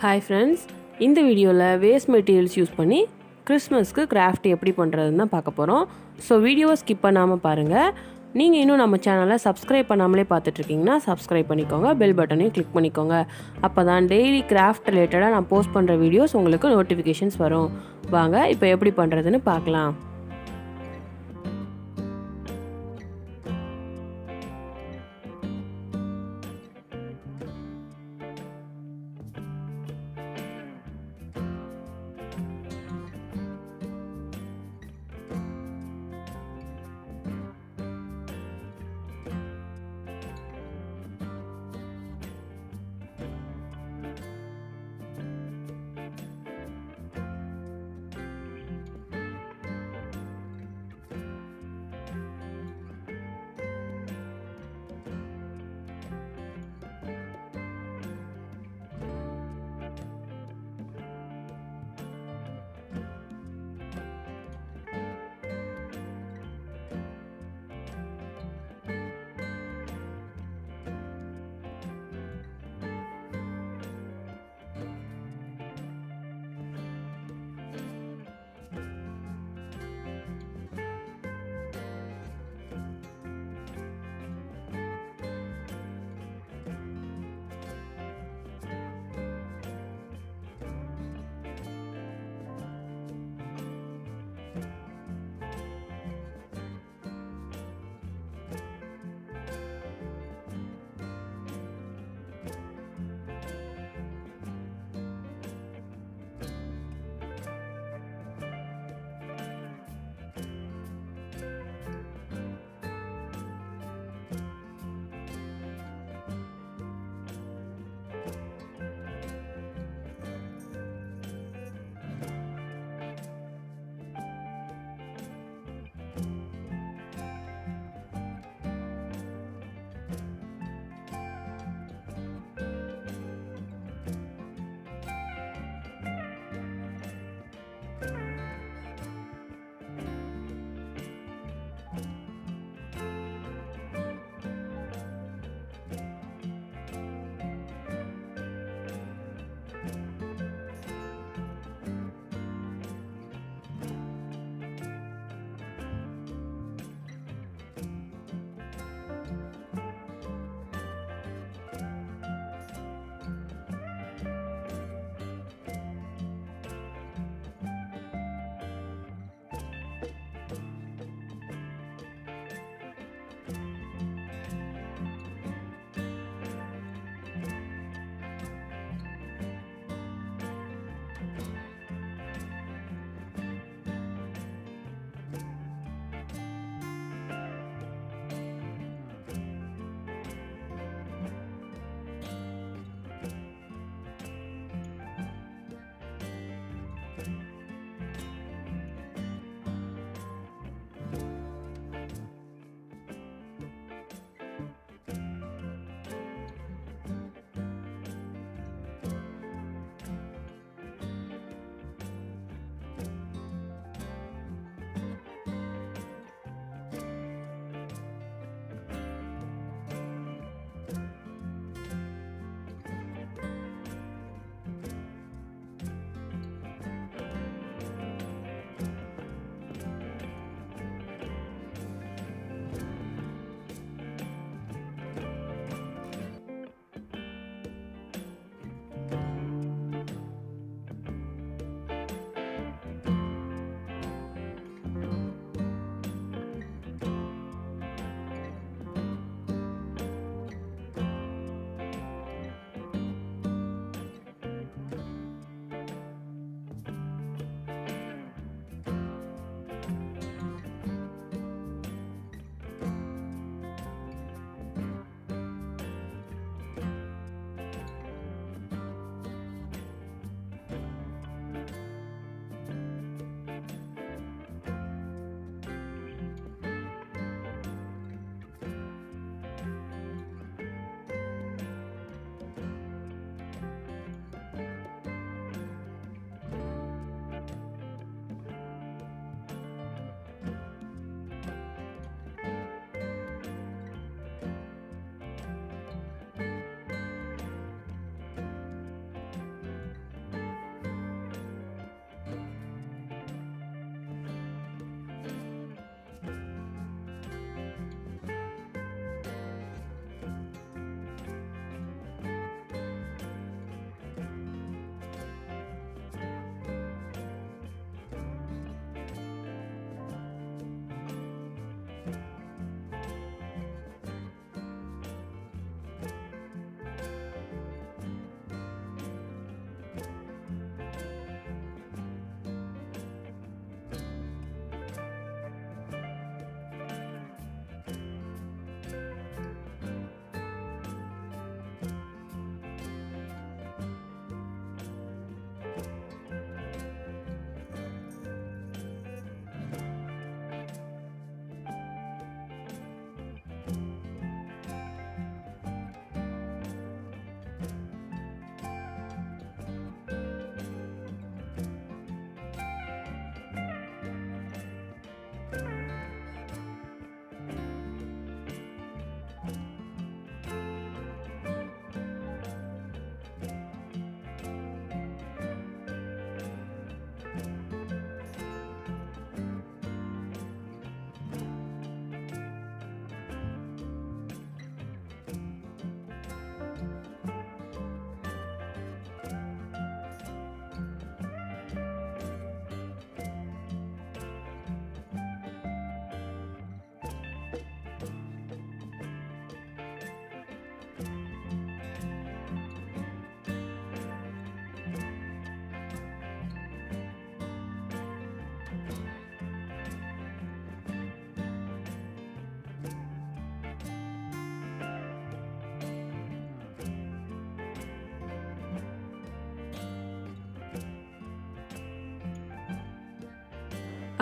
hi friends இந்த வீடியோவில் waste materials use பண்ணி கிறிஸ்மஸ்க்கு கிராஃப்ட் எப்படி பண்ணுறதுன்னு தான் பார்க்க போகிறோம் ஸோ வீடியோவை ஸ்கிப் பண்ணாமல் பாருங்கள் நீங்கள் இன்னும் நம்ம சேனலை சப்ஸ்கிரைப் பண்ணாமலே பார்த்துட்ருக்கீங்கன்னா சப்ஸ்கிரைப் பண்ணிக்கோங்க பெல் பட்டனையும் கிளிக் பண்ணிக்கோங்க அப்போ தான் டெய்லி கிராஃப்ட் ரிலேட்டடாக நான் போஸ்ட் பண்ணுற வீடியோஸ் உங்களுக்கு நோட்டிஃபிகேஷன்ஸ் வரும் வாங்க இப்போ எப்படி பண்ணுறதுன்னு பார்க்கலாம்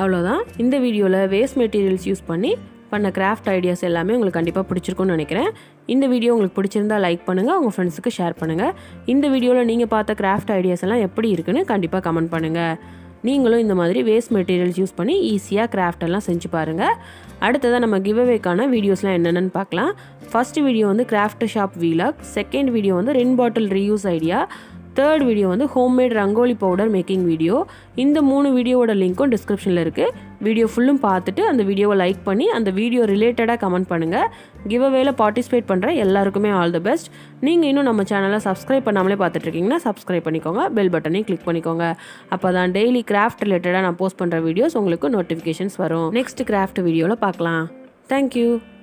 அவ்வளோதான் இந்த வீடியோவில் வேஸ்ட் மெட்டீரியல்ஸ் யூஸ் பண்ணி பண்ண கிராஃப்ட் ஐடியாஸ் எல்லாமே உங்களுக்கு கண்டிப்பாக பிடிச்சிருக்கும்னு நினைக்கிறேன் இந்த வீடியோ உங்களுக்கு பிடிச்சிருந்தா லைக் பண்ணுங்கள் உங்கள் ஃப்ரெண்ட்ஸுக்கு ஷேர் பண்ணுங்கள் இந்த வீடியோவில் நீங்கள் பார்த்த கிராஃப்ட் ஐடியாஸ் எல்லாம் எப்படி இருக்குன்னு கண்டிப்பாக கமெண்ட் பண்ணுங்கள் நீங்களும் இந்த மாதிரி வேஸ்ட் மெட்டீரியல்ஸ் யூஸ் பண்ணி ஈஸியாக கிராஃப்ட் எல்லாம் செஞ்சு பாருங்கள் அடுத்ததாக நம்ம கிவ்அவேக்கான வீடியோஸ்லாம் என்னென்னு பார்க்கலாம் ஃபர்ஸ்ட் வீடியோ வந்து கிராஃப்ட் ஷாப் வீலாக் செகண்ட் வீடியோ வந்து ரென் bottle reuse idea third video வந்து homemade rangoli powder making video இந்த மூணு வீடியோவோட லிங்க்கும் டிஸ்கிரிப்ஷனில் இருக்குது வீடியோ ஃபுல்லும் பார்த்துட்டு அந்த வீடியோவை லைக் பண்ணி அந்த வீடியோ ரிலேட்டடாக கமெண்ட் பண்ணுங்கள் கிவ் அவேல பார்ட்டிசிபேட் பண்ணுற எல்லாருக்குமே ஆல் த பெஸ்ட் நீங்கள் இன்னும் நம்ம சேனலை சப்ஸ்கிரைப் பண்ணாமலே பார்த்துட்ருக்கீங்கன்னா சப்ஸ்கிரைப் பண்ணிக்கோங்க பெல் பட்டனையும் கிளிக் பண்ணிக்கோங்க அப்போ தான் டெய்லி கிராஃப்ட் ரிலேட்டடாக நான் போஸ்ட் பண்ணுற வீடியோஸ் உங்களுக்கு நோட்டிஃபிகேஷன்ஸ் வரும் நெக்ஸ்ட் கிராஃப்ட் வீடியோவில் பார்க்கலாம் தேங்க்யூ